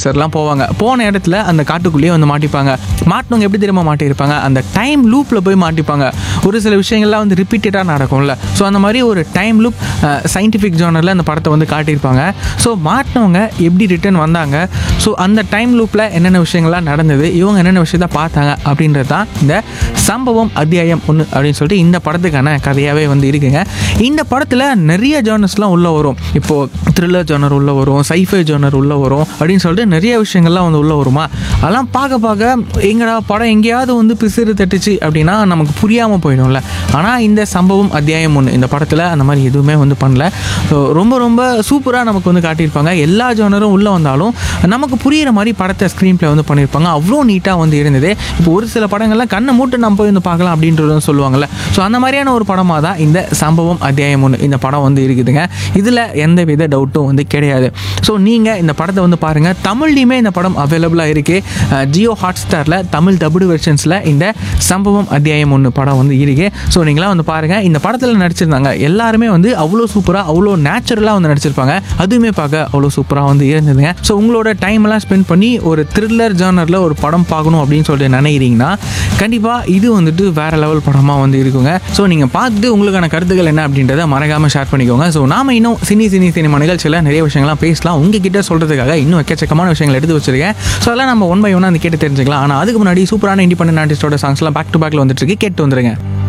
ஆஃபீஸர்லாம் போவாங்க போன இடத்துல அந்த காட்டுக்குள்ளேயே வந்து மாட்டிப்பாங்க மாட்டினவங்க எப்படி தெரியுமா மாட்டியிருப்பாங்க அந்த டைம் லூப்பில் போய் மாட்டிப்பாங்க ஒரு சில விஷயங்கள்லாம் வந்து ரிப்பீட்டடாக நடக்கும்ல ஸோ அந்த மாதிரி ஒரு டைம் லூப் சயின்டிஃபிக் ஜேர்னலில் அந்த படத்தை வந்து காட்டியிருப்பாங்க ஸோ மாட்டினவங்க எப்படி ரிட்டர்ன் வந்தாங்க ஸோ அந்த டைம் லூப்பில் என்னென்ன விஷயங்கள்லாம் நடந்தது இவங்க என்னென்ன விஷயத்த பார்த்தாங்க அப்படின்றது தான் இந்த சம்பவம் அத்தியாயம் ஒன்று அப்படின்னு சொல்லிட்டு இந்த படத்துக்கான கதையாகவே வந்து இருக்குங்க இந்த படத்தில் நிறைய ஜேர்னல்ஸ்லாம் உள்ளே வரும் இப்போது த்ரில்லர் ஜேர்னர் உள்ளே வரும் சைஃபை ஜேர்னர் உள்ளே வரும் அப்படின்னு சொல்லிட்டு நிறைய விஷயங்கள்லாம் வந்து உள்ளே வருமா அதெல்லாம் பார்க்க பார்க்க எங்கடா படம் எங்கேயாவது வந்து பிசிறு தட்டுச்சு அப்படின்னா நமக்கு புரியாமல் போயிடும்ல ஆனால் இந்த சம்பவம் அத்தியாயம் ஒன்று இந்த படத்தில் அந்த மாதிரி எதுவுமே வந்து பண்ணல So, ரொம்ப ரொம்ப சூப்பராக நமக்கு வந்து காட்டியிருப்பாங்க எல்லா ஜோனரும் உள்ளே வந்தாலும் நமக்கு புரியிற மாதிரி படத்தை ஸ்க்ரீன் ப்ளே வந்து பண்ணியிருப்பாங்க அவ்வளோ நீட்டாக வந்து இருந்தது இப்போ ஒரு சில படங்கள்லாம் கண்ணை மூட்டு நம்ம போய் வந்து பார்க்கலாம் அப்படின்றதும் சொல்லுவாங்கல்ல ஸோ அந்த மாதிரியான ஒரு படமாக தான் இந்த சம்பவம் அத்தியாயம் ஒன்று இந்த படம் வந்து இருக்குதுங்க இதில் எந்த வித டவுட்டும் வந்து கிடையாது ஸோ நீங்கள் இந்த படத்தை வந்து பாருங்கள் தமிழ்லையுமே இந்த படம் அவைலபிளாக இருக்குது ஜியோ ஹாட் ஸ்டாரில் தமிழ் டபுள் வெர்ஷன்ஸில் இந்த சம்பவம் அத்தியாயம் ஒன்று படம் வந்து இருக்கு ஸோ நீங்களாம் வந்து பாருங்கள் இந்த படத்தில் நடிச்சிருந்தாங்க எல்லாருமே வந்து அவ்வளோ சூப்பராக அவ்வளோ நேச்சுரலாக வந்து நடிச்சிருப்பாங்க அதுவுமே பார்க்க அவ்வளோ சூப்பராக வந்து இருந்ததுங்க ஸோ உங்களோட டைம்லாம் ஸ்பெண்ட் பண்ணி ஒரு த்ரில்லர் ஜானரில் ஒரு படம் பார்க்கணும் அப்படின்னு சொல்லிட்டு நினைக்கிறீங்கன்னா கண்டிப்பாக இது வந்துட்டு வேற லெவல் படமாக வந்து இருக்குங்க ஸோ நீங்கள் பார்த்துட்டு உங்களுக்கான கருத்துக்கள் என்ன அப்படின்றத மறக்காமல் ஷேர் பண்ணிக்கோங்க ஸோ நாம இன்னும் சினி சினி சினிமா நிகழ்ச்சியில் நிறைய விஷயங்கள்லாம் பேசலாம் உங்ககிட்ட சொல்கிறதுக்காக இன்னும் எக்கச்சக்கமான விஷயங்கள் எடுத்து வச்சிருக்கேன் ஸோ அதெல்லாம் நம்ம ஒன் பை ஒன்னாக அந்த கேட்டு தெரிஞ்சுக்கலாம் ஆனால் அதுக்கு முன்னாடி சூப்பரான இண்டிபெண்டன்ட் ஆர்டிஸ்டோட சாங்ஸ்லாம் பேக் டு பேக்கில் வந்துட்டு இருக்கு கேட்டு வந்துருங்க